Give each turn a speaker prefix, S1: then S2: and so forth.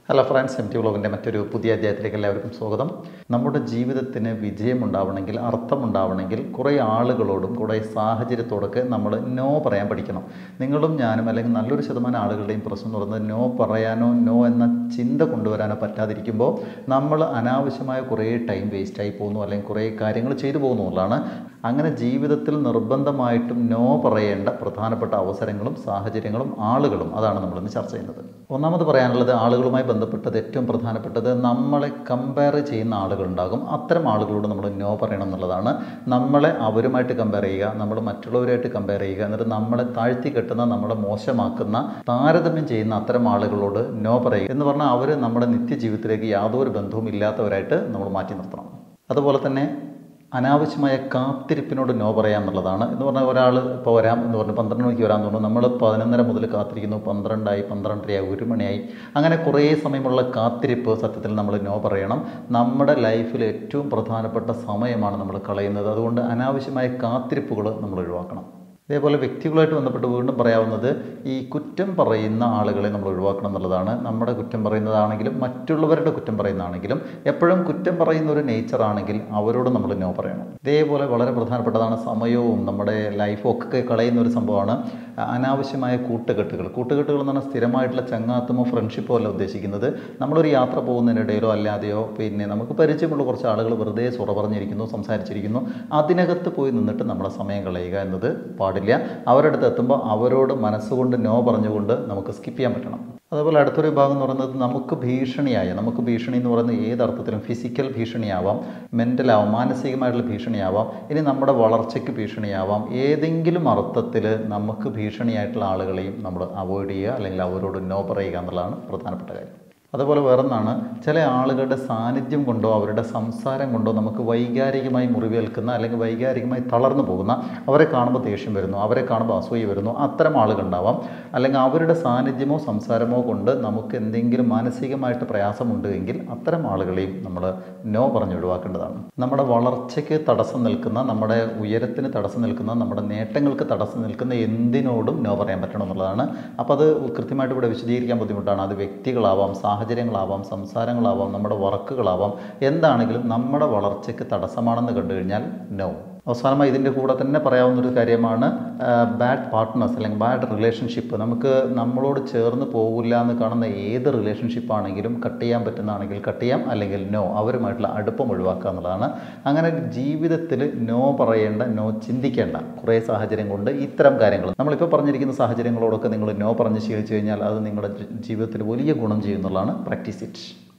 S1: hello friends M T വ്ളോഗിൻ്റെ മറ്റൊരു പുതിയ അധ്യായത്തിലേക്ക് എല്ലാവർക്കും സ്വാഗതം നമ്മുടെ ജീവിതത്തിന് വിജയമുണ്ടാവണമെങ്കിൽ അർത്ഥമുണ്ടാവണമെങ്കിൽ കുറേ ആളുകളോടും കുറേ സാഹചര്യത്തോടൊക്കെ നമ്മൾ നോ പറയാൻ പഠിക്കണം നിങ്ങളും ഞാനും അല്ലെങ്കിൽ നല്ലൊരു ശതമാനം ആളുകളുടെയും പ്രശ്നം എന്ന് പറയുന്നത് നോ പറയാനോ നോ എന്ന ചിന്ത കൊണ്ടുവരാനോ പറ്റാതിരിക്കുമ്പോൾ നമ്മൾ അനാവശ്യമായ കുറേ ടൈം വേസ്റ്റായി പോകുന്നു അല്ലെങ്കിൽ കുറേ കാര്യങ്ങൾ ചെയ്തു പോകുന്നു എന്നുള്ളതാണ് അങ്ങനെ ജീവിതത്തിൽ നിർബന്ധമായിട്ടും നോ പറയേണ്ട പ്രധാനപ്പെട്ട അവസരങ്ങളും സാഹചര്യങ്ങളും ആളുകളും അതാണ് നമ്മളിന്ന് ചർച്ച ചെയ്യുന്നത് ഒന്നാമത് പറയാനുള്ളത് ആളുകളുമായി ബന്ധപ്പെട്ടത് ഏറ്റവും പ്രധാനപ്പെട്ടത് നമ്മളെ കമ്പയർ ചെയ്യുന്ന ആളുകളുണ്ടാകും അത്തരം ആളുകളോട് നമ്മൾ നോ പറയണം എന്നുള്ളതാണ് നമ്മളെ അവരുമായിട്ട് കമ്പയർ ചെയ്യുക നമ്മൾ മറ്റുള്ളവരുമായിട്ട് കമ്പയർ ചെയ്യുക എന്നിട്ട് നമ്മളെ താഴ്ത്തി കെട്ടുന്ന നമ്മളെ മോശമാക്കുന്ന താരതമ്യം ചെയ്യുന്ന അത്തരം ആളുകളോട് നോ പറയുക എന്ന് പറഞ്ഞാൽ അവർ നമ്മുടെ നിത്യജീവിതത്തിലേക്ക് യാതൊരു ബന്ധവും ഇല്ലാത്തവരായിട്ട് നമ്മൾ മാറ്റി നിർത്തണം അതുപോലെ തന്നെ അനാവശ്യമായ കാത്തിരിപ്പിനോട് നോ പറയാം എന്നുള്ളതാണ് എന്ന് പറഞ്ഞാൽ ഒരാൾ ഇപ്പോൾ വരാം എന്ന് പറഞ്ഞു പന്ത്രണ്ട് മണിക്ക് വരാമെന്ന് പറഞ്ഞു നമ്മൾ പതിനൊന്നര മുതൽ കാത്തിരിക്കുന്നു പന്ത്രണ്ടായി പന്ത്രണ്ടരയായി ഒരു മണിയായി അങ്ങനെ കുറേ സമയമുള്ള കാത്തിരിപ്പ് സത്യത്തിൽ നമ്മൾ നോ പറയണം നമ്മുടെ ലൈഫിൽ ഏറ്റവും പ്രധാനപ്പെട്ട സമയമാണ് നമ്മൾ കളയുന്നത് അതുകൊണ്ട് അനാവശ്യമായ കാത്തിരിപ്പുകൾ നമ്മൾ ഒഴിവാക്കണം ഇതേപോലെ വ്യക്തികളുമായിട്ട് ബന്ധപ്പെട്ട് വീണ്ടും പറയാവുന്നത് ഈ കുറ്റം പറയുന്ന ആളുകളെ നമ്മൾ ഒഴിവാക്കണം എന്നുള്ളതാണ് നമ്മുടെ കുറ്റം പറയുന്നതാണെങ്കിലും മറ്റുള്ളവരുടെ കുറ്റം പറയുന്നതാണെങ്കിലും എപ്പോഴും കുറ്റം പറയുന്ന ഒരു നേച്ചർ ആണെങ്കിൽ അവരോട് നമ്മൾ നോ പറയണം ഇതേപോലെ വളരെ പ്രധാനപ്പെട്ടതാണ് സമയവും നമ്മുടെ ലൈഫും ഒക്കെ കളയുന്ന ഒരു സംഭവമാണ് അനാവശ്യമായ കൂട്ടുകെട്ടുകൾ കൂട്ടുകെട്ടുകൾ എന്ന് പറഞ്ഞാൽ സ്ഥിരമായിട്ടുള്ള ചങ്ങാത്തമോ ഫ്രണ്ട്ഷിപ്പോ അല്ല ഉദ്ദേശിക്കുന്നത് നമ്മളൊരു യാത്ര പോകുന്നതിനിടയിലോ അല്ലാതെയോ പിന്നെ നമുക്ക് പരിചയമുള്ള കുറച്ച് ആളുകൾ വെറുതെ സുറ പറഞ്ഞിരിക്കുന്നു സംസാരിച്ചിരിക്കുന്നു അതിനകത്ത് പോയി നിന്നിട്ട് നമ്മുടെ സമയം കളയുക എന്നത് പാടില്ല അവരുടെ അടുത്ത് എത്തുമ്പോൾ അവരോട് മനസ്സുകൊണ്ട് നോ പറഞ്ഞുകൊണ്ട് നമുക്ക് സ്കിപ്പ് ചെയ്യാൻ പറ്റണം അതുപോലെ അടുത്തൊരു വിഭാഗം എന്ന് പറയുന്നത് നമുക്ക് ഭീഷണിയായ നമുക്ക് ഭീഷണി എന്ന് പറയുന്നത് ഏതർത്ഥത്തിലും ഫിസിക്കൽ ഭീഷണിയാവാം മെൻ്റലാവാം മാനസികമായിട്ടുള്ള ഭീഷണിയാവാം ഇനി നമ്മുടെ വളർച്ചയ്ക്ക് ഭീഷണിയാവാം ഏതെങ്കിലും അർത്ഥത്തിൽ നമുക്ക് ഭീഷണിയായിട്ടുള്ള ആളുകളെയും നമ്മൾ അവോയ്ഡ് ചെയ്യുക അല്ലെങ്കിൽ അവരോട് നോ പറയുക എന്നുള്ളതാണ് പ്രധാനപ്പെട്ട കാര്യം അതുപോലെ വേറൊന്നാണ് ചില ആളുകളുടെ സാന്നിധ്യം കൊണ്ടോ അവരുടെ സംസാരം കൊണ്ടോ നമുക്ക് വൈകാരികമായി മുറിവേൽക്കുന്ന അല്ലെങ്കിൽ വൈകാരികമായി തളർന്നു പോകുന്ന അവരെ കാണുമ്പോൾ ദേഷ്യം വരുന്നു അവരെ കാണുമ്പോൾ അസൂയ വരുന്നു അത്തരം ആളുകളുണ്ടാവാം അല്ലെങ്കിൽ അവരുടെ സാന്നിധ്യമോ സംസാരമോ കൊണ്ട് നമുക്ക് എന്തെങ്കിലും മാനസികമായിട്ട് പ്രയാസമുണ്ട് എങ്കിൽ അത്തരം ആളുകളെയും നമ്മൾ നോ പറഞ്ഞ് ഒഴിവാക്കേണ്ടതാണ് നമ്മുടെ വളർച്ചയ്ക്ക് തടസ്സം നിൽക്കുന്ന നമ്മുടെ ഉയരത്തിന് തടസ്സം നിൽക്കുന്ന നമ്മുടെ നേട്ടങ്ങൾക്ക് തടസ്സം നിൽക്കുന്ന എന്തിനോടും നോ പറയാൻ പറ്റണം എന്നുള്ളതാണ് അപ്പോൾ അത് കൃത്യമായിട്ട് ഇവിടെ വിശദീകരിക്കാൻ ബുദ്ധിമുട്ടാണ് അത് വ്യക്തികളാവാം സാഹചര്യങ്ങളാവാം സംസാരങ്ങളാവാം നമ്മുടെ വർക്കുകളാവാം എന്താണെങ്കിലും നമ്മുടെ വളർച്ചയ്ക്ക് തടസ്സമാണെന്ന് കണ്ടു കഴിഞ്ഞാൽ നോ അവസാനമായി ഇതിൻ്റെ കൂടെ തന്നെ പറയാവുന്ന ഒരു കാര്യമാണ് ബാഡ് പാർട്ട്നേഴ്സ് അല്ലെങ്കിൽ ബാഡ് റിലേഷൻഷിപ്പ് നമുക്ക് നമ്മളോട് ചേർന്ന് പോകില്ല എന്ന് കാണുന്ന ഏത് റിലേഷൻഷിപ്പ് ആണെങ്കിലും കട്ട് ചെയ്യാൻ പറ്റുന്നതാണെങ്കിൽ കട്ട് ചെയ്യാം അല്ലെങ്കിൽ നോ അവരുമായിട്ടുള്ള അടുപ്പം ഒഴിവാക്കുക എന്നുള്ളതാണ് അങ്ങനെ ജീവിതത്തിൽ നോ പറയേണ്ട നോ ചിന്തിക്കേണ്ട കുറേ സാഹചര്യം കൊണ്ട് ഇത്തരം കാര്യങ്ങൾ നമ്മളിപ്പോൾ പറഞ്ഞിരിക്കുന്ന സാഹചര്യങ്ങളോടൊക്കെ നിങ്ങൾ നോ പറഞ്ഞ് ശീലിച്ചു കഴിഞ്ഞാൽ അത് നിങ്ങളുടെ ജീവിതത്തിൽ വലിയ ഗുണം ചെയ്യുന്നുള്ളതാണ് പ്രാക്ടീസ് ഇറ്റ്